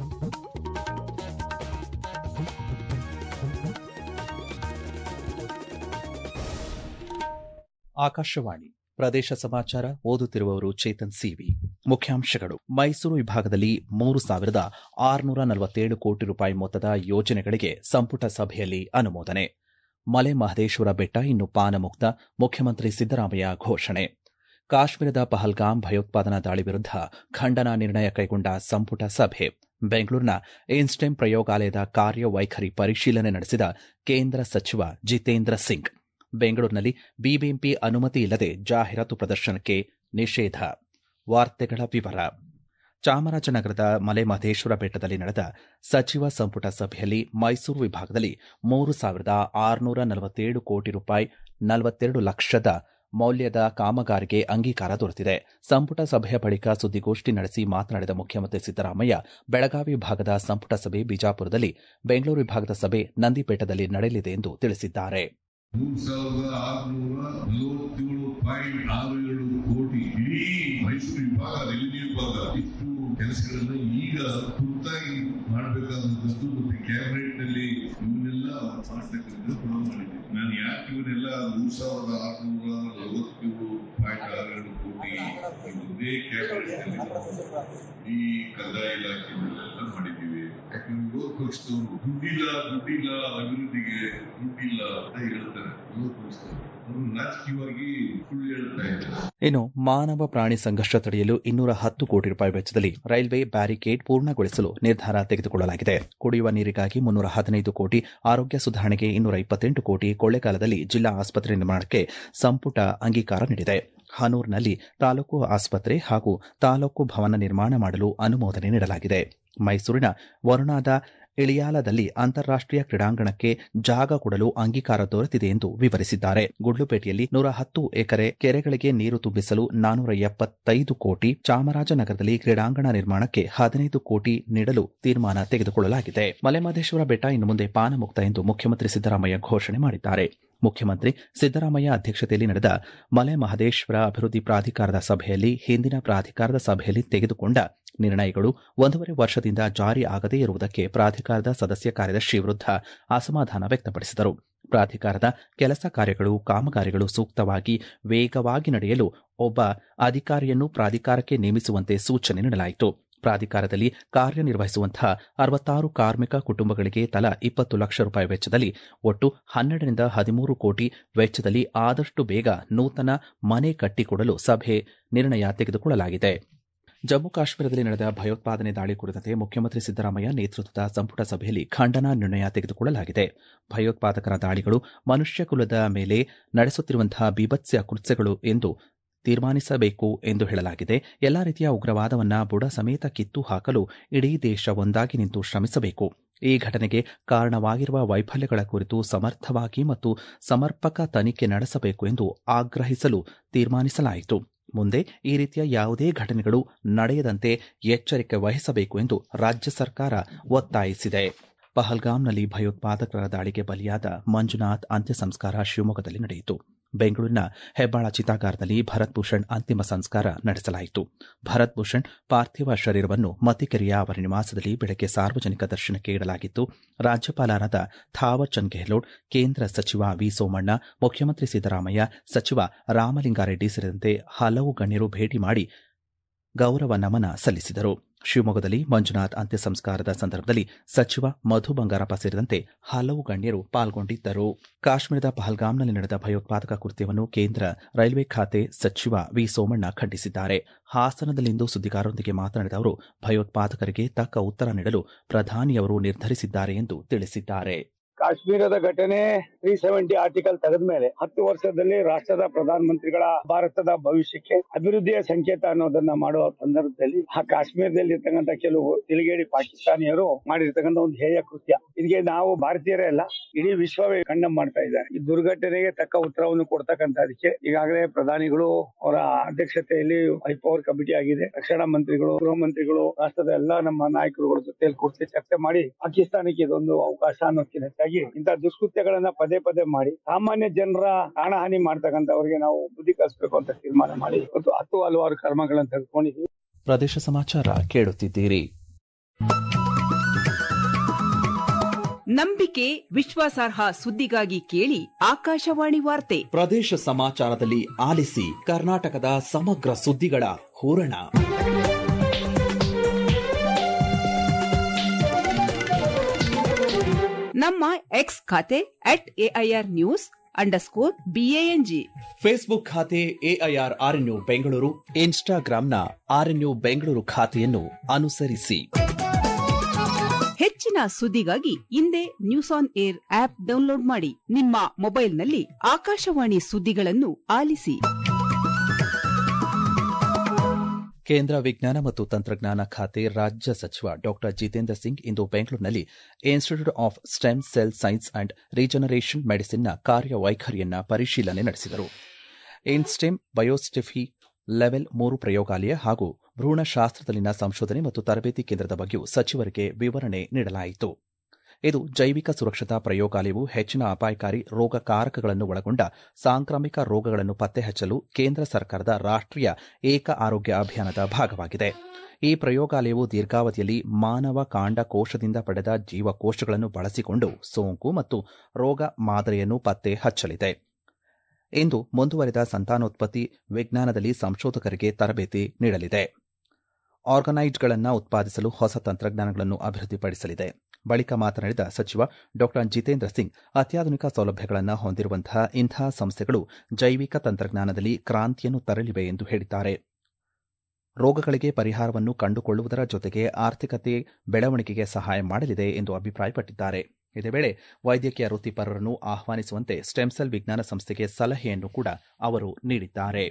ಆಕಾಶವಾಣಿ ಪ್ರದೇಶ ಸಮಾಚಾರ ಓದುತ್ತಿರುವವರು ಚೇತನ್ ಸಿವಿ ಮುಖ್ಯಾಂಶಗಳು ಮೈಸೂರು ವಿಭಾಗದಲ್ಲಿ ಮೂರು ಸಾವಿರದ ಆರುನೂರ ನಲವತ್ತೇಳು ಕೋಟಿ ರೂಪಾಯಿ ಮೊತ್ತದ ಯೋಜನೆಗಳಿಗೆ ಸಂಪುಟ ಸಭೆಯಲ್ಲಿ ಅನುಮೋದನೆ ಮಲೆ ಮಹದೇಶ್ವರ ಬೆಟ್ಟ ಇನ್ನು ಪಾನಮುಕ್ತ ಮುಖ್ಯಮಂತ್ರಿ ಸಿದ್ದರಾಮಯ್ಯ ಘೋಷಣೆ ಕಾಶ್ಮೀರದ ಪಹಲ್ಗಾಮ್ ಭಯೋತ್ಪಾದನಾ ದಾಳಿ ವಿರುದ್ಧ ಖಂಡನಾ ನಿರ್ಣಯ ಕೈಗೊಂಡ ಸಂಪುಟ ಸಭೆ ಬೆಂಗಳೂರಿನ ಇನ್ಸ್ಟೆಮ್ ಪ್ರಯೋಗಾಲಯದ ಕಾರ್ಯವೈಖರಿ ಪರಿಶೀಲನೆ ನಡೆಸಿದ ಕೇಂದ್ರ ಸಚಿವ ಜಿತೇಂದ್ರ ಸಿಂಗ್ ಬೆಂಗಳೂರಿನಲ್ಲಿ ಬಿಬಿಎಂಪಿ ಅನುಮತಿ ಇಲ್ಲದೆ ಜಾಹೀರಾತು ಪ್ರದರ್ಶನಕ್ಕೆ ನಿಷೇಧ ವಾರ್ತೆಗಳ ವಿವರ ಚಾಮರಾಜನಗರದ ಮಲೆಮಹದೇಶ್ವರ ಬೆಟ್ಟದಲ್ಲಿ ನಡೆದ ಸಚಿವ ಸಂಪುಟ ಸಭೆಯಲ್ಲಿ ಮೈಸೂರು ವಿಭಾಗದಲ್ಲಿ ಮೂರು ಸಾವಿರದ ಆರುನೂರ ನಲವತ್ತೇಳು ಕೋಟಿ ರೂಪಾಯಿ ನಲವತ್ತೆರಡು ಲಕ್ಷದ ಮೌಲ್ಯದ ಕಾಮಗಾರಿಗೆ ಅಂಗೀಕಾರ ದೊರೆತಿದೆ ಸಂಪುಟ ಸಭೆಯ ಬಳಿಕ ಸುದ್ದಿಗೋಷ್ಠಿ ನಡೆಸಿ ಮಾತನಾಡಿದ ಮುಖ್ಯಮಂತ್ರಿ ಸಿದ್ದರಾಮಯ್ಯ ಬೆಳಗಾವಿ ವಿಭಾಗದ ಸಂಪುಟ ಸಭೆ ಬಿಜಾಪುರದಲ್ಲಿ ಬೆಂಗಳೂರು ವಿಭಾಗದ ಸಭೆ ನಂದಿಪೇಟದಲ್ಲಿ ನಡೆಯಲಿದೆ ಎಂದು ತಿಳಿಸಿದ್ದಾರೆ ಮೂರು ಸಾವಿರದ ಆರುನೂರ ನಲವತ್ತೇಳು ಪಾಯಿಂಟ್ ಆರು ಏಳು ಕೋಟಿ ಇಡೀ ಮೈಸೂರು ವಿಭಾಗ ರೆವಿನ್ಯೂ ವಿಭಾಗ ಇಷ್ಟು ಕೆಲಸಗಳನ್ನ ಈಗ ತುರ್ತಾಗಿ ಮಾಡಬೇಕಾದಂತದ್ದು ಮತ್ತೆ ಕ್ಯಾಬಿನೆಟ್ ನಲ್ಲಿ ಇವನ್ನೆಲ್ಲ ಮಾಡ್ತಕ್ಕಂಥದ್ದು ಕೂಡ ಮಾಡಿದೆ ನಾನು ಯಾಕೆ ಇವನ್ನೆಲ್ಲ ಮೂರು ಸಾವಿರದ ಆರುನೂರ ನಲವತ್ತೇಳು ಪಾಯಿಂಟ್ ಆರು ಏಳು ಕೋಟಿ ಒಂದೇ ಕ್ಯಾಬಿನೆಟ್ ನಲ್ಲಿ ಈ ಕಂದಾಯ ಇಲಾಖೆಗಳನ್ನೆಲ್ಲ ಮಾಡಿದ್ದೀವಿ ಯಾಕಂದ್ರೆ ವಿರೋಧ ಪಕ್ಷದವರು ದುಡ್ಡಿಲ್ಲ ದುಡ್ಡಿಲ್ಲ ಅಭಿವೃದ್ಧಿಗೆ ದುಡ್ಡಿಲ್ಲ ಅಂತ ಹೇಳ್ತಾರೆ ವಿರೋಧ ಪಕ್ಷದವರು ಅವರು ರಾಜಕೀಯವಾಗಿ ಸುಳ್ಳು ಹೇಳ್ತಾ ಇದ್ದಾರೆ ಇನ್ನು ಮಾನವ ಪ್ರಾಣಿ ಸಂಘರ್ಷ ತಡೆಯಲು ಇನ್ನೂರ ಹತ್ತು ಕೋಟಿ ರೂಪಾಯಿ ವೆಚ್ಚದಲ್ಲಿ ರೈಲ್ವೆ ಬ್ಯಾರಿಕೇಡ್ ಪೂರ್ಣಗೊಳಿಸಲು ನಿರ್ಧಾರ ತೆಗೆದುಕೊಳ್ಳಲಾಗಿದೆ ಕುಡಿಯುವ ನೀರಿಗಾಗಿ ಮುನ್ನೂರ ಹದಿನೈದು ಕೋಟಿ ಆರೋಗ್ಯ ಸುಧಾರಣೆಗೆ ಇನ್ನೂರ ಇಪ್ಪತ್ತೆಂಟು ಕೋಟಿ ಕೊಳ್ಳೆಗಾಲದಲ್ಲಿ ಜಿಲ್ಲಾ ಆಸ್ಪತ್ರೆ ನಿರ್ಮಾಣಕ್ಕೆ ಸಂಪುಟ ಅಂಗೀಕಾರ ನೀಡಿದೆ ಹನೂರ್ನಲ್ಲಿ ತಾಲೂಕು ಆಸ್ಪತ್ರೆ ಹಾಗೂ ತಾಲೂಕು ಭವನ ನಿರ್ಮಾಣ ಮಾಡಲು ಅನುಮೋದನೆ ನೀಡಲಾಗಿದೆ ಮೈಸೂರಿನ ವರುಣಾದ ಇಳಿಯಾಲದಲ್ಲಿ ಅಂತಾರಾಷ್ಟೀಯ ಕ್ರೀಡಾಂಗಣಕ್ಕೆ ಜಾಗ ಕೊಡಲು ಅಂಗೀಕಾರ ದೊರೆತಿದೆ ಎಂದು ವಿವರಿಸಿದ್ದಾರೆ ಗುಡ್ಲುಪೇಟೆಯಲ್ಲಿ ನೂರ ಹತ್ತು ಎಕರೆ ಕೆರೆಗಳಿಗೆ ನೀರು ತುಂಬಿಸಲು ನಾನೂರ ಎಪ್ಪತ್ತೈದು ಕೋಟಿ ಚಾಮರಾಜನಗರದಲ್ಲಿ ಕ್ರೀಡಾಂಗಣ ನಿರ್ಮಾಣಕ್ಕೆ ಹದಿನೈದು ಕೋಟಿ ನೀಡಲು ತೀರ್ಮಾನ ತೆಗೆದುಕೊಳ್ಳಲಾಗಿದೆ ಮಲೆಮಹದೇಶ್ವರ ಬೆಟ್ಟ ಇನ್ನು ಮುಂದೆ ಪಾನಮುಕ್ತ ಎಂದು ಮುಖ್ಯಮಂತ್ರಿ ಸಿದ್ದರಾಮಯ್ಯ ಘೋಷಣೆ ಮಾಡಿದ್ದಾರೆ ಮುಖ್ಯಮಂತ್ರಿ ಸಿದ್ದರಾಮಯ್ಯ ಅಧ್ಯಕ್ಷತೆಯಲ್ಲಿ ನಡೆದ ಮಲೆ ಮಹದೇಶ್ವರ ಅಭಿವೃದ್ಧಿ ಪ್ರಾಧಿಕಾರದ ಸಭೆಯಲ್ಲಿ ಹಿಂದಿನ ಪ್ರಾಧಿಕಾರದ ಸಭೆಯಲ್ಲಿ ತೆಗೆದುಕೊಂಡ ನಿರ್ಣಯಗಳು ಒಂದೂವರೆ ವರ್ಷದಿಂದ ಜಾರಿ ಆಗದೇ ಇರುವುದಕ್ಕೆ ಪ್ರಾಧಿಕಾರದ ಸದಸ್ಯ ಕಾರ್ಯದರ್ಶಿ ವಿರುದ್ಧ ಅಸಮಾಧಾನ ವ್ಯಕ್ತಪಡಿಸಿದರು ಪ್ರಾಧಿಕಾರದ ಕೆಲಸ ಕಾರ್ಯಗಳು ಕಾಮಗಾರಿಗಳು ಸೂಕ್ತವಾಗಿ ವೇಗವಾಗಿ ನಡೆಯಲು ಒಬ್ಬ ಅಧಿಕಾರಿಯನ್ನು ಪ್ರಾಧಿಕಾರಕ್ಕೆ ನೇಮಿಸುವಂತೆ ಸೂಚನೆ ನೀಡಲಾಯಿತು ಪ್ರಾಧಿಕಾರದಲ್ಲಿ ಕಾರ್ಯನಿರ್ವಹಿಸುವಂತಹ ಅರವತ್ತಾರು ಕಾರ್ಮಿಕ ಕುಟುಂಬಗಳಿಗೆ ತಲಾ ಇಪ್ಪತ್ತು ಲಕ್ಷ ರೂಪಾಯಿ ವೆಚ್ಚದಲ್ಲಿ ಒಟ್ಟು ಹನ್ನೆರಡರಿಂದ ಹದಿಮೂರು ಕೋಟಿ ವೆಚ್ಚದಲ್ಲಿ ಆದಷ್ಟು ಬೇಗ ನೂತನ ಮನೆ ಕಟ್ಟಿಕೊಡಲು ಸಭೆ ನಿರ್ಣಯ ತೆಗೆದುಕೊಳ್ಳಲಾಗಿದೆ ಜಮ್ಮು ಕಾಶ್ಮೀರದಲ್ಲಿ ನಡೆದ ಭಯೋತ್ಪಾದನೆ ದಾಳಿ ಕುರಿತಂತೆ ಮುಖ್ಯಮಂತ್ರಿ ಸಿದ್ದರಾಮಯ್ಯ ನೇತೃತ್ವದ ಸಂಪುಟ ಸಭೆಯಲ್ಲಿ ಖಂಡನಾ ನಿರ್ಣಯ ತೆಗೆದುಕೊಳ್ಳಲಾಗಿದೆ ಭಯೋತ್ಪಾದಕರ ದಾಳಿಗಳು ಮನುಷ್ಯ ಕುಲದ ಮೇಲೆ ನಡೆಸುತ್ತಿರುವಂತಹ ಬೀಭತ್ಸ ಕೃತ್ಯಗಳು ಎಂದು ತೀರ್ಮಾನಿಸಬೇಕು ಎಂದು ಹೇಳಲಾಗಿದೆ ಎಲ್ಲಾ ರೀತಿಯ ಉಗ್ರವಾದವನ್ನ ಬುಡ ಸಮೇತ ಕಿತ್ತು ಹಾಕಲು ಇಡೀ ದೇಶ ಒಂದಾಗಿ ನಿಂತು ಶ್ರಮಿಸಬೇಕು ಈ ಘಟನೆಗೆ ಕಾರಣವಾಗಿರುವ ವೈಫಲ್ಯಗಳ ಕುರಿತು ಸಮರ್ಥವಾಗಿ ಮತ್ತು ಸಮರ್ಪಕ ತನಿಖೆ ನಡೆಸಬೇಕು ಎಂದು ಆಗ್ರಹಿಸಲು ತೀರ್ಮಾನಿಸಲಾಯಿತು ಮುಂದೆ ಈ ರೀತಿಯ ಯಾವುದೇ ಘಟನೆಗಳು ನಡೆಯದಂತೆ ಎಚ್ಚರಿಕೆ ವಹಿಸಬೇಕು ಎಂದು ರಾಜ್ಯ ಸರ್ಕಾರ ಒತ್ತಾಯಿಸಿದೆ ಪಹಲ್ಗಾಮ್ನಲ್ಲಿ ಭಯೋತ್ಪಾದಕರ ದಾಳಿಗೆ ಬಲಿಯಾದ ಮಂಜುನಾಥ್ ಅಂತ್ಯ ಸಂಸ್ಕಾರ ಶಿವಮೊಗ್ಗದಲ್ಲಿ ನಡೆಯಿತು ಬೆಂಗಳೂರಿನ ಹೆಬ್ಬಾಳ ಚಿತಾಗಾರದಲ್ಲಿ ಭರತ್ ಭೂಷಣ್ ಅಂತಿಮ ಸಂಸ್ಕಾರ ನಡೆಸಲಾಯಿತು ಭರತ್ ಭೂಷಣ್ ಪಾರ್ಥಿವ ಶರೀರವನ್ನು ಮತ್ತಿಕೆರೆಯ ಅವರ ನಿವಾಸದಲ್ಲಿ ಬೆಳಗ್ಗೆ ಸಾರ್ವಜನಿಕ ದರ್ಶನಕ್ಕೆ ಇಡಲಾಗಿತ್ತು ರಾಜ್ಯಪಾಲರಾದ ಥಾವರ್ ಚಂದ್ ಗೆಹ್ಲೋಟ್ ಕೇಂದ್ರ ಸಚಿವ ವಿ ಸೋಮಣ್ಣ ಮುಖ್ಯಮಂತ್ರಿ ಸಿದ್ದರಾಮಯ್ಯ ಸಚಿವ ರಾಮಲಿಂಗಾರೆಡ್ಡಿ ಸೇರಿದಂತೆ ಹಲವು ಗಣ್ಯರು ಭೇಟಿ ಮಾಡಿ ಗೌರವ ನಮನ ಸಲ್ಲಿಸಿದರು ಶಿವಮೊಗ್ಗದಲ್ಲಿ ಮಂಜುನಾಥ್ ಅಂತ್ಯ ಸಂಸ್ಕಾರದ ಸಂದರ್ಭದಲ್ಲಿ ಸಚಿವ ಮಧು ಬಂಗಾರಪ್ಪ ಸೇರಿದಂತೆ ಹಲವು ಗಣ್ಯರು ಪಾಲ್ಗೊಂಡಿದ್ದರು ಕಾಶ್ಮೀರದ ಪಹಲ್ಗಾಮ್ನಲ್ಲಿ ನಡೆದ ಭಯೋತ್ಪಾದಕ ಕೃತ್ಯವನ್ನು ಕೇಂದ್ರ ರೈಲ್ವೆ ಖಾತೆ ಸಚಿವ ವಿ ಸೋಮಣ್ಣ ಖಂಡಿಸಿದ್ದಾರೆ ಹಾಸನದಲ್ಲಿಂದು ಸುದ್ದಿಗಾರರೊಂದಿಗೆ ಮಾತನಾಡಿದ ಅವರು ಭಯೋತ್ಪಾದಕರಿಗೆ ತಕ್ಕ ಉತ್ತರ ನೀಡಲು ಪ್ರಧಾನಿಯವರು ನಿರ್ಧರಿಸಿದ್ದಾರೆ ಎಂದು ತಿಳಿಸಿದ್ದಾರೆ ಕಾಶ್ಮೀರದ ಘಟನೆ ತ್ರೀ ಸೆವೆಂಟಿ ಆರ್ಟಿಕಲ್ ತೆಗೆದ ಮೇಲೆ ಹತ್ತು ವರ್ಷದಲ್ಲಿ ರಾಷ್ಟ್ರದ ಪ್ರಧಾನಮಂತ್ರಿಗಳ ಭಾರತದ ಭವಿಷ್ಯಕ್ಕೆ ಅಭಿವೃದ್ಧಿಯ ಸಂಕೇತ ಅನ್ನೋದನ್ನ ಮಾಡುವ ಸಂದರ್ಭದಲ್ಲಿ ಆ ಕಾಶ್ಮೀರದಲ್ಲಿ ಇರ್ತಕ್ಕಂಥ ಕೆಲವು ತಿರುಗೇಡಿ ಪಾಕಿಸ್ತಾನಿಯರು ಮಾಡಿರ್ತಕ್ಕಂಥ ಒಂದು ಹೇಯ ಕೃತ್ಯ ಇದಕ್ಕೆ ನಾವು ಭಾರತೀಯರೇ ಅಲ್ಲ ಇಡೀ ವಿಶ್ವವೇ ಖಂಡನೆ ಮಾಡ್ತಾ ಇದ್ದಾರೆ ಈ ದುರ್ಘಟನೆಗೆ ತಕ್ಕ ಉತ್ತರವನ್ನು ಕೊಡ್ತಕ್ಕಂಥದಕ್ಕೆ ಈಗಾಗಲೇ ಪ್ರಧಾನಿಗಳು ಅವರ ಅಧ್ಯಕ್ಷತೆಯಲ್ಲಿ ಹೈಪವರ್ ಕಮಿಟಿ ಆಗಿದೆ ರಕ್ಷಣಾ ಮಂತ್ರಿಗಳು ಗೃಹ ಮಂತ್ರಿಗಳು ರಾಷ್ಟ್ರದ ಎಲ್ಲಾ ನಮ್ಮ ನಾಯಕರುಗಳ ಜೊತೆಯಲ್ಲಿ ಕೂರಿಸಿ ಚರ್ಚೆ ಮಾಡಿ ಪಾಕಿಸ್ತಾನಕ್ಕೆ ಇದೊಂದು ಅವಕಾಶ ಅನ್ನೋದಕ್ಕಿಂತ ಹೆಚ್ಚಾಗಿ ಇಂತಹ ದುಷ್ಕೃತ್ಯಗಳನ್ನ ಪದೇ ಪದೇ ಮಾಡಿ ಸಾಮಾನ್ಯ ಜನರ ಪ್ರಾಣಹಾನಿ ಮಾಡ್ತಕ್ಕಂಥವ್ರಿಗೆ ನಾವು ಬುದ್ಧಿ ಕಲಿಸಬೇಕು ಅಂತ ತೀರ್ಮಾನ ಮಾಡಿ ಇವತ್ತು ಹತ್ತು ಹಲವಾರು ಕರ್ಮಗಳನ್ನು ತೆಗೆದುಕೊಂಡಿದ್ದೀವಿ ಪ್ರದೇಶ ಸಮಾಚಾರ ಕೇಳುತ್ತಿದ್ದೀರಿ ನಂಬಿಕೆ ವಿಶ್ವಾಸಾರ್ಹ ಸುದ್ದಿಗಾಗಿ ಕೇಳಿ ಆಕಾಶವಾಣಿ ವಾರ್ತೆ ಪ್ರದೇಶ ಸಮಾಚಾರದಲ್ಲಿ ಆಲಿಸಿ ಕರ್ನಾಟಕದ ಸಮಗ್ರ ಸುದ್ದಿಗಳ ಹೂರಣ ನಮ್ಮ ಎಕ್ಸ್ ಖಾತೆ at AIR news underscore B A N G Facebook ಖಾತೆ ಎಐಆರ್ ಆರ್ಎನ್ಯು ಬೆಂಗಳೂರು ಇನ್ಸ್ಟಾಗ್ರಾಂನ ಆರ್ಎನ್ಯು ಬೆಂಗಳೂರು ಖಾತೆಯನ್ನು ಅನುಸರಿಸಿ ಹೆಚ್ಚಿನ ಸುದ್ದಿಗಾಗಿ ಹಿಂದೆ news on air app download ಮಾಡಿ ನಿಮ್ಮ ಮೊಬೈಲ್ನಲ್ಲಿ ಆಕಾಶವಾಣಿ ಸುದ್ದಿಗಳನ್ನು ಆಲಿಸಿ ಕೇಂದ್ರ ವಿಜ್ಞಾನ ಮತ್ತು ತಂತ್ರಜ್ಞಾನ ಖಾತೆ ರಾಜ್ಯ ಸಚಿವ ಡಾ ಜಿತೇಂದ್ರ ಸಿಂಗ್ ಇಂದು ಬೆಂಗಳೂರಿನಲ್ಲಿ institute of stem cell science and regeneration ಮೆಡಿಸಿನ್ನ ಕಾರ್ಯವೈಖರಿಯನ್ನ ಪರಿಶೀಲನೆ ನಡೆಸಿದರು ಇನ್ಸ್ಟೆಮ್ ಬಯೋಸ್ಟೆಫಿ ಲೆವೆಲ್ ಮೂರು ಪ್ರಯೋಗಾಲಯ ಹಾಗೂ ಭ್ರೂಣಶಾಸ್ತ್ರದಲ್ಲಿನ ಸಂಶೋಧನೆ ಮತ್ತು ತರಬೇತಿ ಕೇಂದ್ರದ ಬಗ್ಗೆಯೂ ಸಚಿವರಿಗೆ ವಿವರಣೆ ನೀಡಲಾಯಿತು ಇದು ಜೈವಿಕ ಸುರಕ್ಷತಾ ಪ್ರಯೋಗಾಲಯವು ಹೆಚ್ಚಿನ ಅಪಾಯಕಾರಿ ರೋಗಕಾರಕಗಳನ್ನು ಒಳಗೊಂಡ ಸಾಂಕ್ರಾಮಿಕ ರೋಗಗಳನ್ನು ಪತ್ತೆ ಹಚ್ಚಲು ಕೇಂದ್ರ ಸರ್ಕಾರದ ರಾಷ್ಟೀಯ ಏಕ ಆರೋಗ್ಯ ಅಭಿಯಾನದ ಭಾಗವಾಗಿದೆ ಈ ಪ್ರಯೋಗಾಲಯವು ದೀರ್ಘಾವಧಿಯಲ್ಲಿ ಮಾನವ ಕಾಂಡ ಕೋಶದಿಂದ ಪಡೆದ ಜೀವಕೋಶಗಳನ್ನು ಬಳಸಿಕೊಂಡು ಸೋಂಕು ಮತ್ತು ರೋಗ ಮಾದರಿಯನ್ನು ಪತ್ತೆ ಹಚ್ಚಲಿದೆ ಇಂದು ಮುಂದುವರೆದ ಸಂತಾನೋತ್ಪತ್ತಿ ವಿಜ್ಞಾನದಲ್ಲಿ ಸಂಶೋಧಕರಿಗೆ ತರಬೇತಿ ನೀಡಲಿದೆ ಆರ್ಗನೈಜ್ಗಳನ್ನು ಉತ್ಪಾದಿಸಲು ಹೊಸ ತಂತ್ರಜ್ಞಾನಗಳನ್ನು ಅಭಿವೃದ್ಧಿಪಡಿಸಲಿದೆ ಬಳಿಕ ಮಾತನಾಡಿದ ಸಚಿವ ಡಾ ಜಿತೇಂದ್ರ ಸಿಂಗ್ ಅತ್ಯಾಧುನಿಕ ಸೌಲಭ್ಯಗಳನ್ನು ಹೊಂದಿರುವಂತಹ ಇಂತಹ ಸಂಸ್ಥೆಗಳು ಜೈವಿಕ ತಂತ್ರಜ್ಞಾನದಲ್ಲಿ ಕ್ರಾಂತಿಯನ್ನು ತರಲಿವೆ ಎಂದು ಹೇಳಿದ್ದಾರೆ ರೋಗಗಳಿಗೆ ಪರಿಹಾರವನ್ನು ಕಂಡುಕೊಳ್ಳುವುದರ ಜೊತೆಗೆ ಆರ್ಥಿಕತೆ ಬೆಳವಣಿಗೆಗೆ ಸಹಾಯ ಮಾಡಲಿದೆ ಎಂದು ಅಭಿಪ್ರಾಯಪಟ್ಟಿದ್ದಾರೆ ಇದೇ ವೇಳೆ ವೈದ್ಯಕೀಯ ವೃತ್ತಿಪರರನ್ನು ಆಹ್ವಾನಿಸುವಂತೆ ಸ್ಟೆಮ್ಸೆಲ್ ವಿಜ್ಞಾನ ಸಂಸ್ಥೆಗೆ ಸಲಹೆಯನ್ನು ಕೂಡ ಅವರು ನೀಡಿದ್ದಾರೆ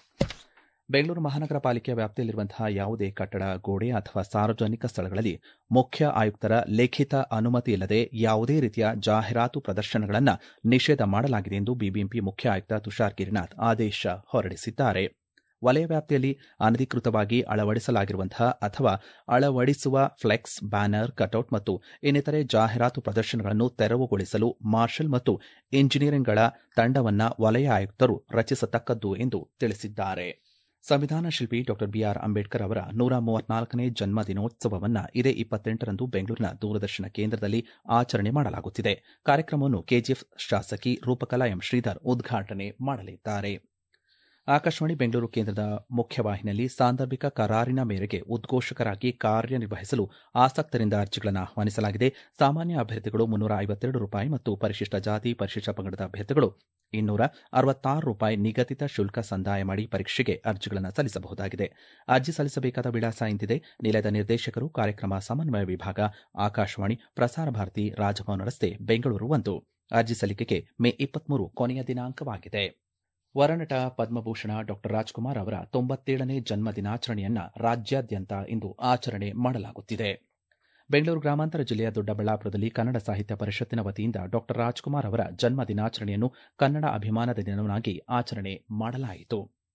ಬೆಂಗಳೂರು ಮಹಾನಗರ ಪಾಲಿಕೆಯ ವ್ಯಾಪ್ತಿಯಲ್ಲಿರುವಂತಹ ಯಾವುದೇ ಕಟ್ಟಡ ಗೋಡೆ ಅಥವಾ ಸಾರ್ವಜನಿಕ ಸ್ಥಳಗಳಲ್ಲಿ ಮುಖ್ಯ ಆಯುಕ್ತರ ಲಿಖಿತ ಅನುಮತಿ ಇಲ್ಲದೆ ಯಾವುದೇ ರೀತಿಯ ಜಾಹೀರಾತು ಪ್ರದರ್ಶನಗಳನ್ನು ನಿಷೇಧ ಮಾಡಲಾಗಿದೆ ಎಂದು ಬಿಬಿಎಂಪಿ ಮುಖ್ಯ ಆಯುಕ್ತ ತುಷಾರ್ ಗಿರಿನಾಥ್ ಆದೇಶ ಹೊರಡಿಸಿದ್ದಾರೆ ವಲಯ ವ್ಯಾಪ್ತಿಯಲ್ಲಿ ಅನಧಿಕೃತವಾಗಿ ಅಳವಡಿಸಲಾಗಿರುವಂತಹ ಅಥವಾ ಅಳವಡಿಸುವ ಫ್ಲೆಕ್ಸ್ ಬ್ಯಾನರ್ ಕಟೌಟ್ ಮತ್ತು ಇನ್ನಿತರೆ ಜಾಹೀರಾತು ಪ್ರದರ್ಶನಗಳನ್ನು ತೆರವುಗೊಳಿಸಲು ಮಾರ್ಷಲ್ ಮತ್ತು ಇಂಜಿನಿಯರಿಂಗ್ಗಳ ತಂಡವನ್ನು ವಲಯ ಆಯುಕ್ತರು ರಚಿಸತಕ್ಕದ್ದು ಎಂದು ತಿಳಿಸಿದ್ದಾರೆ ಸಂವಿಧಾನ ಶಿಲ್ಪಿ ಡಾ ಬಿಆರ್ ಅಂಬೇಡ್ಕರ್ ಅವರ ನೂರ ಮೂವತ್ನಾಲ್ಕನೇ ಜನ್ಮ ದಿನೋತ್ಸವವನ್ನು ಇದೇ ಇಪ್ಪತ್ತೆಂಟರಂದು ಬೆಂಗಳೂರಿನ ದೂರದರ್ಶನ ಕೇಂದ್ರದಲ್ಲಿ ಆಚರಣೆ ಮಾಡಲಾಗುತ್ತಿದೆ ಕಾರ್ಯಕ್ರಮವನ್ನು ಕೆಜಿಎಫ್ ಶಾಸಕಿ ರೂಪಕಲಾ ಎಂ ಶ್ರೀಧರ್ ಉದ್ಘಾಟನೆ ಮಾಡಲಿದ್ದಾರೆ ಆಕಾಶವಾಣಿ ಬೆಂಗಳೂರು ಕೇಂದ್ರದ ಮುಖ್ಯವಾಹಿನಿಯಲ್ಲಿ ಸಾಂದರ್ಭಿಕ ಕರಾರಿನ ಮೇರೆಗೆ ಉದ್ಘೋಷಕರಾಗಿ ಕಾರ್ಯನಿರ್ವಹಿಸಲು ಆಸಕ್ತರಿಂದ ಅರ್ಜಿಗಳನ್ನು ಆಹ್ವಾನಿಸಲಾಗಿದೆ ಸಾಮಾನ್ಯ ಅಭ್ಯರ್ಥಿಗಳು ಮುನ್ನೂರ ಐವತ್ತೆರಡು ರೂಪಾಯಿ ಮತ್ತು ಪರಿಶಿಷ್ಟ ಜಾತಿ ಪರಿಶಿಷ್ಟ ಪಂಗಡದ ಅಭ್ಯರ್ಥಿಗಳು ಇನ್ನೂರ ಅರವತ್ತಾರು ರೂಪಾಯಿ ನಿಗದಿತ ಶುಲ್ಕ ಸಂದಾಯ ಮಾಡಿ ಪರೀಕ್ಷೆಗೆ ಅರ್ಜಿಗಳನ್ನು ಸಲ್ಲಿಸಬಹುದಾಗಿದೆ ಅರ್ಜಿ ಸಲ್ಲಿಸಬೇಕಾದ ವಿಳಾಸ ಇಂತಿದೆ ನಿಲಯದ ನಿರ್ದೇಶಕರು ಕಾರ್ಯಕ್ರಮ ಸಮನ್ವಯ ವಿಭಾಗ ಆಕಾಶವಾಣಿ ಪ್ರಸಾರ ಭಾರತಿ ರಾಜಭವನ ರಸ್ತೆ ಬೆಂಗಳೂರು ಒಂದು ಅರ್ಜಿ ಸಲ್ಲಿಕೆಗೆ ಮೇ ಇಪ್ಪತ್ಮೂರು ಕೊನೆಯ ದಿನಾಂಕವಾಗಿದೆ ವರನಟ ಪದ್ಮಭೂಷಣ ಡಾ ರಾಜ್ಕುಮಾರ್ ಅವರ ತೊಂಬತ್ತೇಳನೇ ಜನ್ಮ ದಿನಾಚರಣೆಯನ್ನ ರಾಜ್ಯಾದ್ಯಂತ ಇಂದು ಆಚರಣೆ ಮಾಡಲಾಗುತ್ತಿದೆ ಬೆಂಗಳೂರು ಗ್ರಾಮಾಂತರ ಜಿಲ್ಲೆಯ ದೊಡ್ಡಬಳ್ಳಾಪುರದಲ್ಲಿ ಕನ್ನಡ ಸಾಹಿತ್ಯ ಪರಿಷತ್ತಿನ ವತಿಯಿಂದ ಡಾ ರಾಜ್ಕುಮಾರ್ ಅವರ ಜನ್ಮ ದಿನಾಚರಣೆಯನ್ನು ಕನ್ನಡ ಅಭಿಮಾನದ ದಿನವನ್ನಾಗಿ ಆಚರಣೆ ಮಾಡಲಾಯಿತು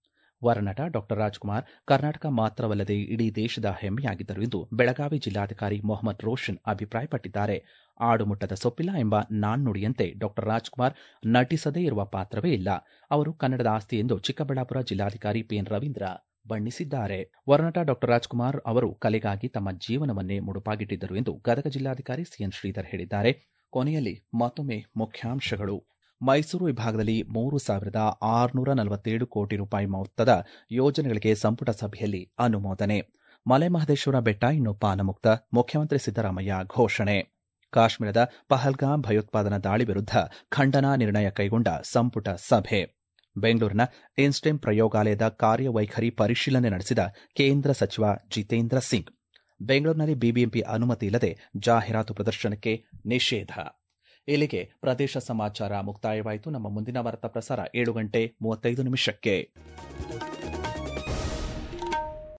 ವರನಟ ಡಾ ರಾಜ್ಕುಮಾರ್ ಕರ್ನಾಟಕ ಮಾತ್ರವಲ್ಲದೆ ಇಡೀ ದೇಶದ ಹೆಮ್ಮೆಯಾಗಿದ್ದರು ಎಂದು ಬೆಳಗಾವಿ ಜಿಲ್ಲಾಧಿಕಾರಿ ಮೊಹಮ್ಮದ್ ರೋಷನ್ ಅಭಿಪ್ರಾಯಪಟ್ಟಿದ್ದಾರೆ ಆಡುಮುಟ್ಟದ ಸೊಪ್ಪಿಲ್ಲ ಎಂಬ ನಾಣ್ಣುಡಿಯಂತೆ ಡಾ ರಾಜ್ಕುಮಾರ್ ನಟಿಸದೇ ಇರುವ ಪಾತ್ರವೇ ಇಲ್ಲ ಅವರು ಕನ್ನಡದ ಆಸ್ತಿ ಎಂದು ಚಿಕ್ಕಬಳ್ಳಾಪುರ ಜಿಲ್ಲಾಧಿಕಾರಿ ಪಿಎನ್ ರವೀಂದ್ರ ಬಣ್ಣಿಸಿದ್ದಾರೆ ವರನಟ ಡಾ ರಾಜ್ಕುಮಾರ್ ಅವರು ಕಲೆಗಾಗಿ ತಮ್ಮ ಜೀವನವನ್ನೇ ಮುಡುಪಾಗಿಟ್ಟಿದ್ದರು ಎಂದು ಗದಗ ಜಿಲ್ಲಾಧಿಕಾರಿ ಸಿಎನ್ ಶ್ರೀಧರ್ ಹೇಳಿದ್ದಾರೆ ಕೊನೆಯಲ್ಲಿ ಮತ್ತೊಮ್ಮೆ ಮುಖ್ಯಾಂಶಗಳು ಮೈಸೂರು ವಿಭಾಗದಲ್ಲಿ ಮೂರು ಸಾವಿರದ ಆರುನೂರ ನಲವತ್ತೇಳು ಕೋಟಿ ರೂಪಾಯಿ ಮೊತ್ತದ ಯೋಜನೆಗಳಿಗೆ ಸಂಪುಟ ಸಭೆಯಲ್ಲಿ ಅನುಮೋದನೆ ಮಲೆ ಮಹದೇಶ್ವರ ಬೆಟ್ಟ ಇನ್ನು ಪಾನಮುಕ್ತ ಮುಖ್ಯಮಂತ್ರಿ ಸಿದ್ದರಾಮಯ್ಯ ಘೋಷಣೆ ಕಾಶ್ಮೀರದ ಪಹಲ್ಗಾಮ್ ಭಯೋತ್ಪಾದನಾ ದಾಳಿ ವಿರುದ್ಧ ಖಂಡನಾ ನಿರ್ಣಯ ಕೈಗೊಂಡ ಸಂಪುಟ ಸಭೆ ಬೆಂಗಳೂರಿನ ಇನ್ಸ್ಟೆಮ್ ಪ್ರಯೋಗಾಲಯದ ಕಾರ್ಯವೈಖರಿ ಪರಿಶೀಲನೆ ನಡೆಸಿದ ಕೇಂದ್ರ ಸಚಿವ ಜಿತೇಂದ್ರ ಸಿಂಗ್ ಬೆಂಗಳೂರಿನಲ್ಲಿ ಬಿಬಿಎಂಪಿ ಅನುಮತಿ ಇಲ್ಲದೆ ಜಾಹೀರಾತು ಪ್ರದರ್ಶನಕ್ಕೆ ನಿಷೇಧ ಇಲ್ಲಿಗೆ ಪ್ರದೇಶ ಸಮಾಚಾರ ಮುಕ್ತಾಯವಾಯಿತು ನಮ್ಮ ಮುಂದಿನ ವಾರ್ತಾ ಪ್ರಸಾರ ಏಳು ಗಂಟೆ ಮೂವತ್ತೈದು ನಿಮಿಷಕ್ಕೆ